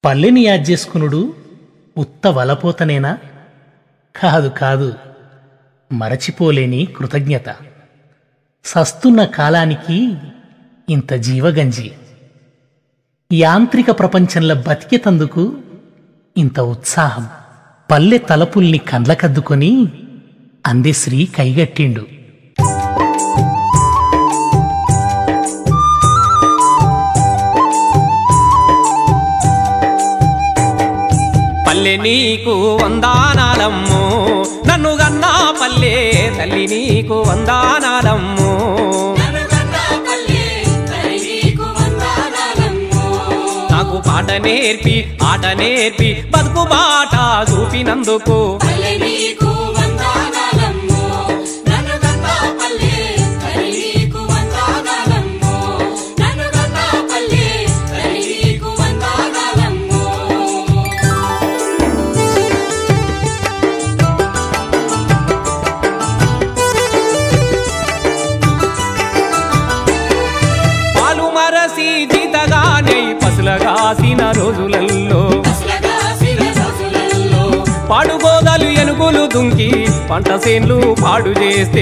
పల్లెని యాద్ చేసుకునుడు ఉత్త వలపోతనేనా కాదు కాదు మరచిపోలేని కృతజ్ఞత సస్తున్న కాలానికి ఇంత జీవగంజి యాంత్రిక ప్రపంచంలో బతికేతందుకు ఇంత ఉత్సాహం పల్లె తలపుల్ని కండ్లకద్దుకొని అందెశ్రీ కైగట్టిండు పల్లె నీకు వందానాలమ్ము నన్ను గన్నా పల్లె తల్లి నీకు వందానాలమ్ము నాకు పాట నేర్పి ఆట నేర్పి బతుకు బాట చూపినందుకు పాలు మరసి జీతగానే పసులగాసిన రోజులల్లో పాడుగోదలు ఎనుగులు దుంకి పంట సేన్లు పాడు చేస్తే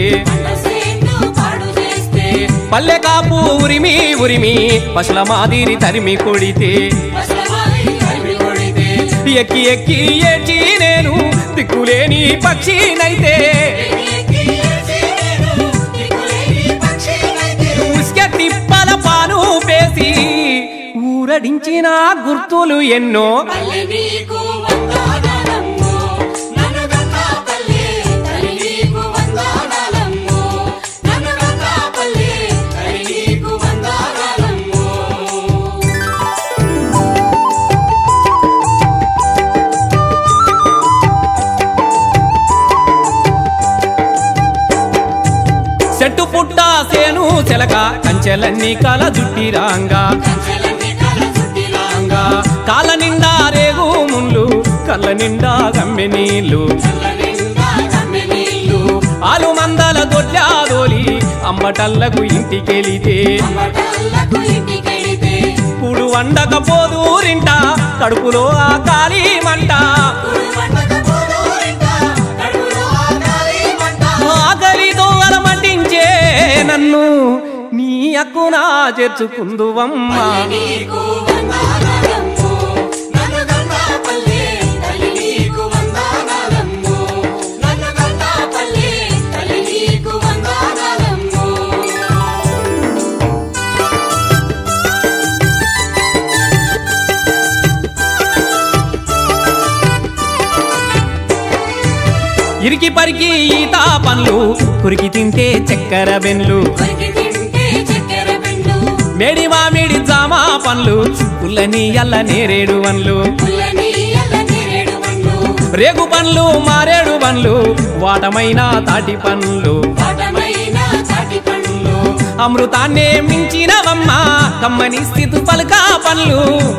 పల్లె కాపు ఉరిమి ఉరిమి పశుల మాదిరి తరిమి కొడితే ఎక్కి ఎక్కి ఏడ్చి నేను దిక్కులేని పక్షినైతే ఉస్కె తిప్పల పాను పేసి ఊరడించిన గుర్తులు ఎన్నో చెట్టు పుట్ట సేను చెలక కంచెలన్నీ కల జుట్టిరాంగా కాళ్ళ నిండా రేగు ముళ్ళు కళ్ళ నిండా గమ్మె నీళ్ళు ఆలు మందల దొడ్లా దోలి అంబటల్లకు ఇంటికెళితే పుడు వండకపోదూరింట కడుపులో ఆ కాలి మంట ఆకలి దోవల మంటించే నన్ను నీ అక్కునా చేర్చుకుందువమ్మా ఇరికి పరికి ఈత పండ్లు కురికి తింటే చక్కెర బెన్లు మేడి మామిడి జామ పండ్లు పుల్లని ఎల్ల నేరేడు వన్లు రేగు పండ్లు మారేడు పండ్లు వాటమైన తాటి పండ్లు అమృతాన్నే మించినవమ్మ కమ్మని స్థితి పలకా పండ్లు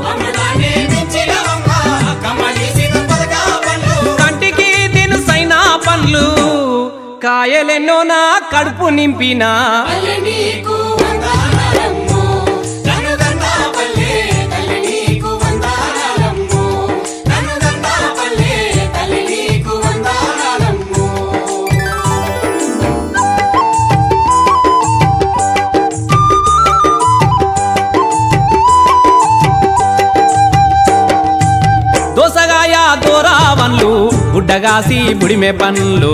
కంటికి తినుసైన పండ్లు కాయలెన్నో నా కడుపు నింపినా దోసగాయ దోరావన్లు గుడ్డగాసి బుడిమె పండ్లు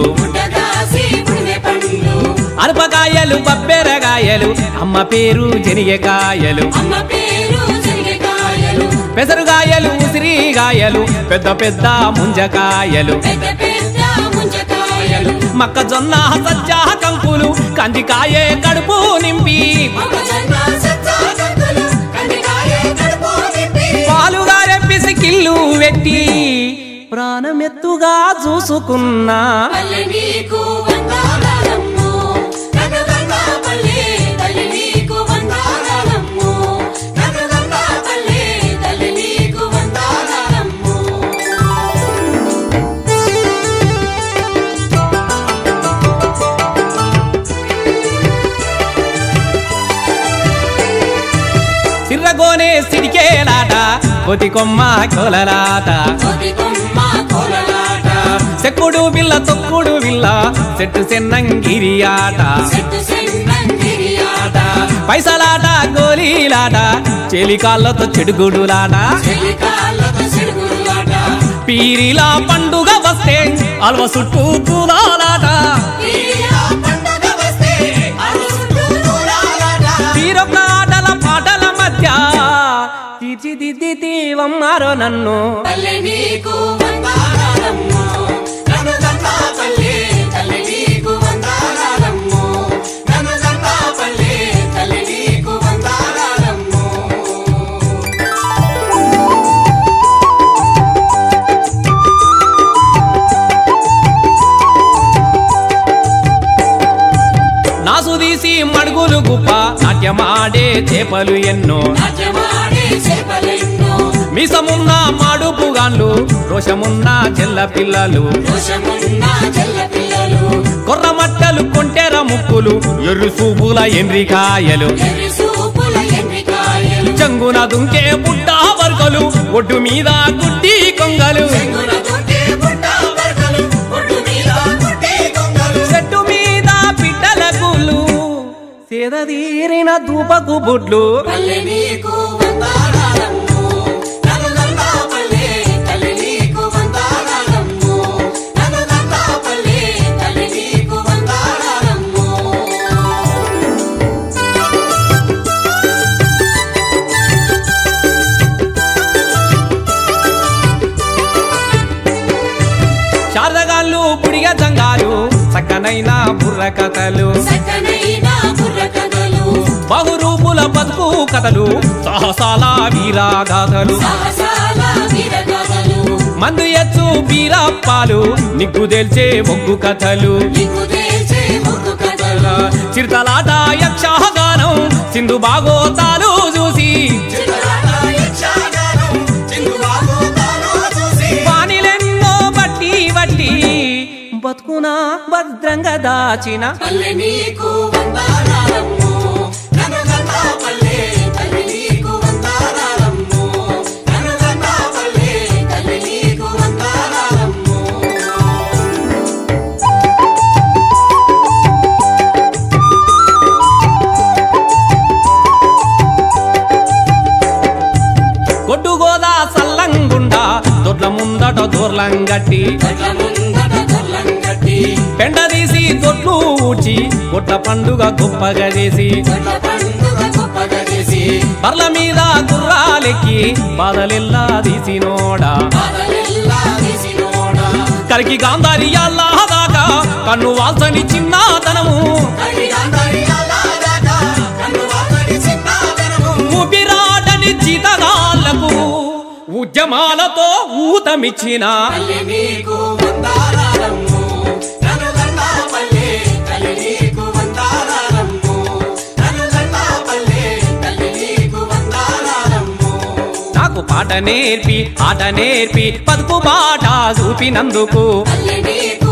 అరపకాయలు బబ్బెరగాయలు అమ్మ పేరు జనియకాయలు అమ్మ పేరు జరిగేకాయలు పెసరుగాయలు ఉసిరిగాయలు పెద్ద పెద్ద ముంజకాయలు పెద్ద పెద్ద ముంజకాయలు మొక్కజొన్న సజ్జ కంకులు కందికాయే కడుపు నింపి మొక్కజొన్న సజ్జ కంకులు కందికాయ కడుపు నింపి పాలుగా రెప్పిసి కిల్లు వెట్టి ప్రాణమెత్తుగా చూసుకున్నా పల్లె నీకు వందనాలమ్ము కనగన్న పల్లె తల్లి నీకు వందనాలమ్ము కనగన్న పల్లె తల్లి నీకు వందనాలమ్ము సిర్రగోనే సిడికేలాట కోతి కొమ్మ కోలలాట కోతి కొమ్మ కోలలాట చెక్కుడు బిల్ల తొక్కుడు బిల్ల చెట్టు చెన్నంగిరి ఆట చెట్టు సెన్నంగిరి ఆట పైసలాట గోలీలాట చెలికాళ్ళతో చెడుగుడులాట చెలికాళ్ళతో సిడుగులాట పీరిలా పండుగ వస్తే అల్వ చుట్టూ పూలాలాట ఈయా పండగ వస్తే అరు చుట్టూ నూలాలాట తీరొక్క ఆటల పాటల మధ్య తీర్చిదిద్దితీవమ్మారో నన్ను పల్లె నీకు వందనాలమ్మో నన్ను గంగా పల్లె తల్లి నీకు వందనాలమ్మో నన్ను గంగా పల్లె తల్లి నీకు వందనాలమ్మో నాసు తీసి మడుగులు గుప్ప నాట్యమాడే చేపలు ఎన్నో నాట్యమాడే చేపలెన్నో మీసమున్న మాడుపుగాన్లు రోషమున్న చెల్ల పిల్లలు దోషమున్న చెల్ల పిల్లలు కొర్రమట్టలు కొంటెర ముక్కులు ఎర్రు సూపుల ఎండ్రికాయలు ఎర్రి సూపుల ఎండ్రికాయలు చంగున దుంకే బుడ్డ వర్గలు ఒడ్డు మీద గుడ్డి కొంగలు చెంగున తోటే బుట్ట బరకలు ఒడ్డు మీద గుడ్డి కొంగలు చెట్టు మీద పిట్టల కూలు సేదదీరిన ధూపకు బుడ్లు పల్లె నీకు వందనాలమ్మో నన్ను గంగా పల్లె తల్లి నీకు వందనాలమ్మో నన్ను గంగా పల్లె తల్లి నీకు వందనాలమ్మో శారదగాళ్ళు పుడిగ జంగాలు చక్కనైన బుర్ర కథలు చక్కనైన బుర్ర కథలు బహురూపుల బతుకు కథలు సాహసాల వీరాగాథలు సాహసాల వీర కథలు మందు ఎచ్చు బీరప్పాలు నిగ్గు తెల్చే మొగ్గు కథలు నీకు తెలిసే ముద్దు కథలు చిరుతలాట యక్షగానం సింధు బాగోతాలు చూసి చిగురాట యక్షగానం చిందుబాబు తాను చూసి వానిలెన్నో బట్టి బట్టి బతుకున భద్రంగా దాచిన పల్లె నీకు వందనాలమ్మో నన్ను గంగా పల్లె తల్లి నీకు వందనాలమ్మో నన్ను గంగా పల్లె తల్లి నీకు వందనాలమ్మో కొట్టు గోదా సల్లంగుండా దొడ్ల ముందట దూర్లంగట్టి గట్ల ముందట గొల్లంగట్టి పెండ తీసి దొడ్లు ఊడ్చి కొట్ల పండుగ గొప్పగా చేసి గట్ల పండుగ గొప్పగా చేసి బర్ల మీద గుర్రాలెక్కి బాధలెల్లా తీసినోడా బాధలెల్లా తీసినోడా కరికి గాంధారియాల్లా దాకా కన్ను వాల్సని చిన్నతనము కడిగాంధరి అల్లాదాకా కన్ను వాతడి చిన్నతనము ఊపిరాడని జీతగాళ్లకు ఉద్యమాలతో ఊతమిచ్చిన పల్లె నీకు వందనాలమ్మో నన్ను గంగా పల్లె తల్లి నీకు వందనాలమ్మో నన్ను గంగా పల్లె తల్లి నీకు వందనాలమ్మో నాకు పాట నేర్పి ఆట నేర్పి పదుపు బాట చూపినందుకు పల్లె నీకు